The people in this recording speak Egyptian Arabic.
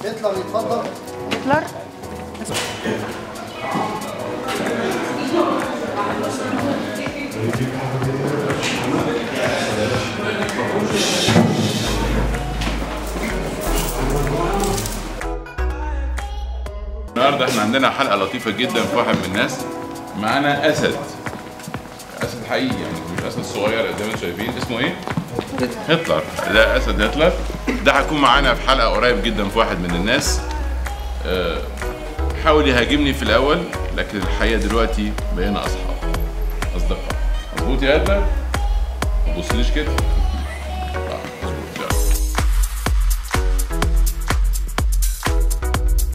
هتلر يتفضل هتلر النهارده احنا عندنا حلقه لطيفه جدا في واحد من الناس معانا اسد اسد حقيقي يعني مش اسد صغير زي ما انتم شايفين اسمه ايه؟ هتلر ده اسد هتلر ده هيكون معانا في حلقه قريب جدا في واحد من الناس آه، حاول يهاجمني في الاول لكن الحقيقه دلوقتي بقينا اصحاب اصدقاء مظبوط يا هتلر؟ ما تبصليش كده